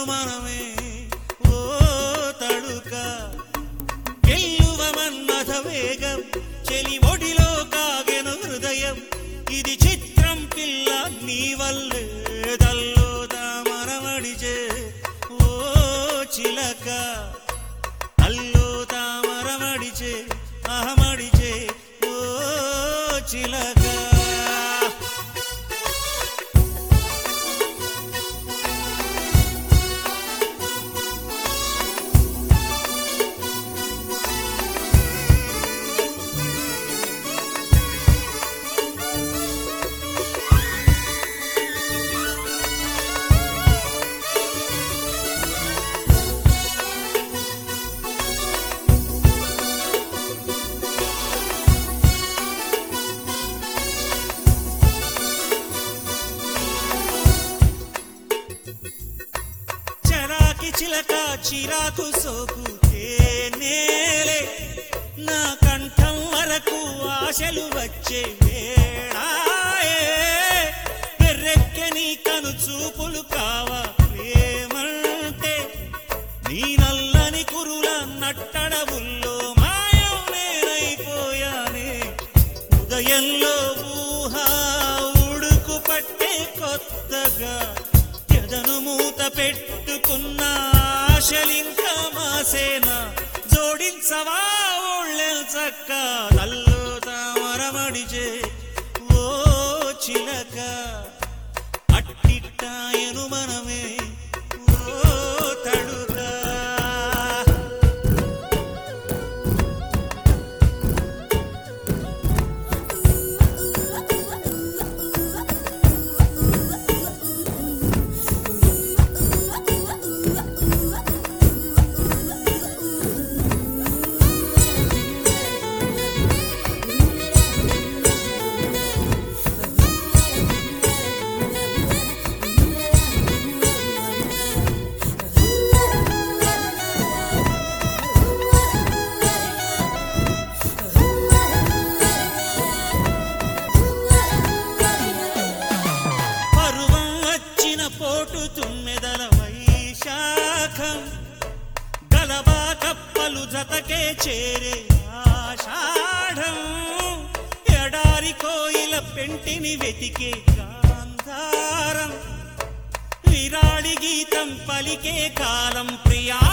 అనుమానమే ఓ తడుక గెల్లువ మన్మథ వేగం చెలి ఒడిలో కాగెను హృదయం ఇది చిత్రం పిల్ల నీ వల్లే దల్లో తామరమడిచే ఓ చిలక అల్లో తామరమడిచే అహమడిచే ఓ చిలక చరాకి చిలక చిరాకు సోకు నేలే నా కంఠం వరకు ఆశలు వచ్చే వేళాయే పెర్రెక్కని కను చూపులు కావా ప్రేమంటే నీ నల్లని కురుల నట్టడవుల్లో మాయం నేనైపోయానే ఉదయంలో ఊహ ఉడుకు పట్టే కొత్తగా ఎదను మూత పెట్టుకున్న ఆశలింక మాసేన జోడించవా ఒళ్ళెల్ చక్క నల్లు తామరమడిచే ఓ చిలక అట్టిట్టాయను మనమే ఓ తడుకా పరువం వచ్చిన పోటు తుమ్మెదల వైశాఖం గలబా కప్పలు జతకే చేరే ఆషాఢం ఎడారి కోయిల పెంటిని వెతికే గాంధారం విరాడి గీతం పలికే కాలం ప్రియా